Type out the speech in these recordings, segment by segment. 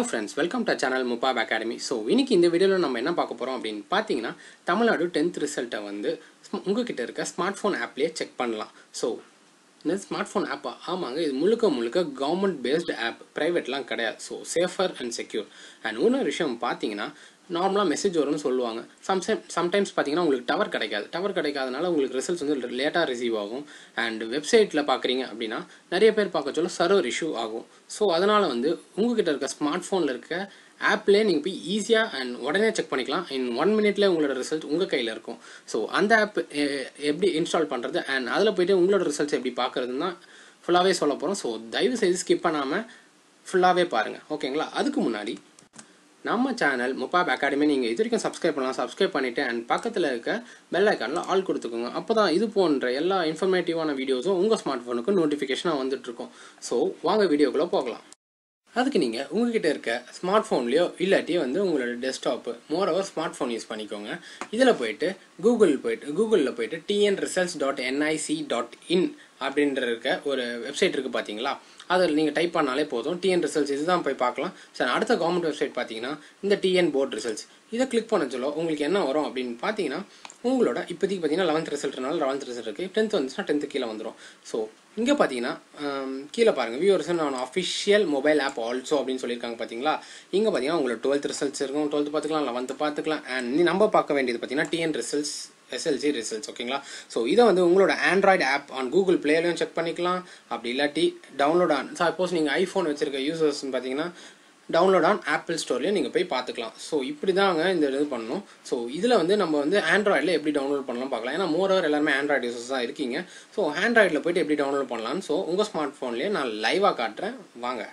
friends welcome to channel முப்பாப் academy so இன்னைக்கு இந்த வீடியோவில் நம்ம என்ன பார்க்க போகிறோம் அப்படின்னு பார்த்தீங்கன்னா தமிழ்நாடு டென்த் ரிசல்ட்டை வந்து ஸ்ம- உங்ககிட்ட இருக்க ஸ்மார்ட் ஃபோன் ஆப்லேயே செக் பண்ணலாம் ஸோ இந்த ஸ்மார்ட் ஃபோன் ஆப்பா ஆமாங்க இது முழுக்க முழுக்க கவர்மெண்ட் பேஸ்டு ஆப் ப்ரைவேட்லாம் கிடையாது so safer and secure and இன்னொரு விஷயம் பார்த்தீங்கன்னா நார்மலாக மெசேஜ் வரும்னு சொல்லுவாங்க சம்டைம் சம்டைம்ஸ் பார்த்தீங்கன்னா உங்களுக்கு டவர் கிடைக்காது டவர் கிடைக்காதனால உங்களுக்கு ரிசல்ட்ஸ் வந்து லேட்டாக ரிசீவ் ஆகும் அண்ட் வெப்சைட்டில் பார்க்குறீங்க அப்படின்னா நிறைய பேர் பார்க்க சொல்ல சர்வர் இஷ்யூ ஆகும் ஸோ அதனால் வந்து உங்ககிட்ட இருக்க ஸ்மார்ட் ஃபோனில் இருக்க ஆப்லேயே நீங்கள் போய் ஈஸியாக அண்ட் உடனே செக் பண்ணிக்கலாம் இன் ஒன் மினிட்ல உங்களோட ரிசல்ட் உங்கள் கையில் இருக்கும் ஸோ அந்த ஆப் எப்படி இன்ஸ்டால் பண்ணுறது அண்ட் அதில் போயிட்டு உங்களோட ரிசல்ட்ஸ் எப்படி பார்க்குறதுன்னு தான் ஃபுல்லாகவே சொல்ல போகிறோம் ஸோ தயவு செய்து ஸ்கிப் பண்ணாமல் ஃபுல்லாகவே பாருங்கள் ஓகேங்களா அதுக்கு முன்னாடி நம்ம சேனல் முப்பாப் அகாடமி நீங்கள் இது வரைக்கும் சப்ஸ்கிரைப் பண்ணலாம் சப்ஸ்கிரைப் பண்ணிவிட்டு அண்ட் பக்கத்தில் இருக்க பெல் ஐக்கானில் ஆல் கொடுத்துக்கோங்க அப்போ தான் இது போன்ற எல்லா இன்ஃபர்மேட்டிவான வீடியோஸும் உங்கள் ஸ்மார்ட் ஃபோனுக்கு நோட்டிஃபிகேஷனாக வந்துட்டுருக்கும் ஸோ வாங்க வீடியோக்குள்ளே போகலாம் அதுக்கு நீங்கள் உங்ககிட்ட இருக்க ஸ்மார்ட் ஃபோன்லேயோ இல்லாட்டி வந்து உங்களோட desktop moreover smartphone use பண்ணிக்கோங்க இதில் போயிட்டு கூகுள் போயிட்டு கூகுளில் போயிட்டு TN results dot NIC dot in அப்படின்ற இருக்க ஒரு வெப்சைட் இருக்குது பார்த்தீங்களா அதில் நீங்கள் டைப் பண்ணாலே போதும் டிஎன் ரிசல்ட்ஸ் இதுதான் போய் பார்க்கலாம் சார் அடுத்த கவர்மெண்ட் வெப்சைட் பார்த்தீங்கன்னா இந்த டிஎன் போர்ட் ரிசல்ட்ஸ் இதை கிளிக் பண்ண சொல்ல உங்களுக்கு என்ன வரும் அப்படின்னு பார்த்தீங்கன்னா உங்களோட இப்போதைக்கு பார்த்தீங்கன்னா லெவன்த் ரிசல்ட்னால லெவன்த் ரிசல்ட் இருக்குது டென்த் வந்துச்சுன்னா டென்த்து கீழே வந்துடும் ஸோ இங்கே பார்த்தீங்கன்னா ஆம், கீழே பாருங்கள் வியூவர்ஸ் நான் அஃபிஷியல் மொபைல் ஆப் ஆல்சோ அப்படின்னு சொல்லியிருக்காங்க பார்த்தீங்களா இங்கே பார்த்தீங்கன்னா உங்களுக்கு டுவெல்த் ரிசல்ட்ஸ் இருக்கும் டுவெல்த் பார்த்துக்கலாம் லெவன்த்து பார்த்துக்கலாம் அண்ட் நீ நம்ம பார்க்க வேண்டியது பார்த்தீங்கன்னா டிஎன் ரிசல்ட்ஸ் எஸ்எல்சி ரிசல்ட்ஸ் ஓகேங்களா ஸோ இதை வந்து உங்களோட ஆண்ட்ராய்டு ஆப் ஆன் கூகுள் பிளேலையும் செக் பண்ணிக்கலாம் அப்படி இல்லாட்டி டவுன்லோட் ஆன் சப்போஸ் நீங்கள் ஐஃபோன் வச்சிருக்க யூசர்ஸ் பார்த்தீங்கன்னா டவுன்லோட் ஆன் ஆப்பிள் ஸ்டோர்லேயே நீங்கள் போய் பார்த்துக்கலாம் ஸோ இப்படி தாங்க இந்த இது பண்ணணும் ஸோ இதில் வந்து நம்ம வந்து ஆண்ட்ராய்டில் எப்படி டவுன்லோட் பண்ணலாம் பார்க்கலாம் ஏன்னா மோரோவர் எல்லாருமே ஆண்ட்ராய்டு யூசர்ஸ் தான் இருக்கீங்க ஸோ ஆண்ட்ராய்டில் போயிட்டு எப்படி டவுன்லோட் பண்ணலாம்னு ஸோ உங்கள் ஸ்மார்ட் ஃபோன்லேயே நான் லைவாக காட்டுறேன் வாங்க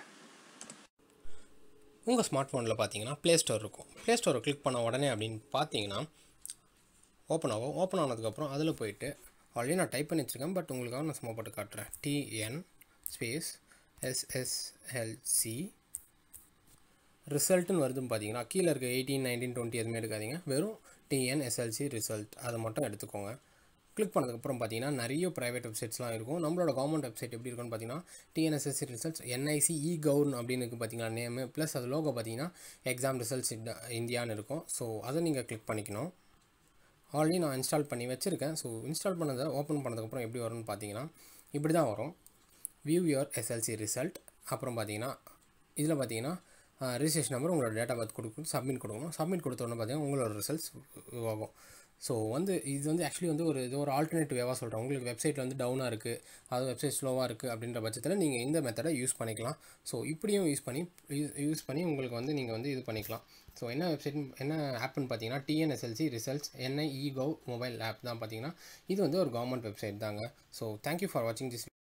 உங்கள் ஸ்மார்ட் ஃபோனில் பார்த்தீங்கன்னா ப்ளே ஸ்டோர் இருக்கும் ப்ளே ஸ்டோரை கிளிக் பண்ண உடனே அப்படின்னு பார்த்தீங்கன்னா ஓப்பன் ஆகும் ஓப்பன் ஆனதுக்கப்புறம் அதில் போயிட்டு ஆல்ரெடி நான் டைப் பண்ணி வச்சுருக்கேன் பட் உங்களுக்காக நான் சும்மா போட்டு காட்டுறேன் டிஎன் ஸ்பேஸ் எஸ்எஸ்எல்சி ரிசல்ட்டுன்னு வருதுன்னு பார்த்தீங்கன்னா கீழே இருக்க எயிட்டீன் நைன்டீன் டுவெண்ட்டி எதுவுமே எடுக்காதீங்க வெறும் டிஎன்எஸ்எல்சி ரிசல்ட் அதை மட்டும் எடுத்துக்கோங்க கிளிக் பண்ணதுக்கப்புறம் பார்த்தீங்கன்னா நிறைய ப்ரைவேட் வெப்சைட்ஸ்லாம் இருக்கும் நம்மளோட கவர்மெண்ட் வெப்சைட் எப்படி இருக்குன்னு பார்த்தீங்கன்னா டிஎன்எஸ்எஸ்சி ரிசல்ட்ஸ் என்ஐசி இ கவுர்ன் அப்படின்னு இருக்குது பார்த்தீங்கன்னா நேமு ப்ளஸ் அது லோகோ பார்த்தீங்கன்னா எக்ஸாம் ரிசல்ட்ஸ் இந்தியான்னு இருக்கும் ஸோ அதை நீங்கள் கிளிக் பண்ணிக்கணும் ஆல்ரெடி நான் இன்ஸ்டால் பண்ணி வச்சுருக்கேன் ஸோ இன்ஸ்டால் பண்ணதை ஓப்பன் பண்ணதுக்கப்புறம் எப்படி வரும்னு பார்த்தீங்கன்னா இப்படி தான் வரும் வியூ யுவர் எஸ்எல்சி ரிசல்ட் அப்புறம் பார்த்தீங்கன்னா இதில் பார்த்தீங்கன்னா ரிஜிஸ்ட்ரேஷன் நம்பர் உங்களோட டேட்டா பர்த் கொடுக்கணும் சப்மிட் கொடுக்கணும் சப்மிட் கொடுத்த உடனே பார்த்தீங்கன்னா உங்களோட ரிசல்ட்ஸ் ஆகும் ஸோ வந்து இது வந்து ஆக்சுவலி வந்து ஒரு இது ஒரு ஆல்டர்னேட்டிவ் வேவாக சொல்கிறேன் உங்களுக்கு வெப்சைட்டில் வந்து டவுனாக இருக்குது அது வெப்சைட் ஸ்லோவாக இருக்குது அப்படின்ற பட்சத்தில் நீங்கள் இந்த மெத்தடை யூஸ் பண்ணிக்கலாம் ஸோ இப்படியும் யூஸ் பண்ணி யூஸ் பண்ணி உங்களுக்கு வந்து நீங்கள் வந்து இது பண்ணிக்கலாம் ஸோ என்ன வெப்சைட் என்ன ஆப்னு பார்த்தீங்கன்னா TNSLC results NIE gov mobile app தான் பார்த்தீங்கன்னா இது வந்து ஒரு கவர்மெண்ட் வெப்சைட் தாங்க ஸோ தேங்க்யூ ஃபார் வாட்சிங் திஸ்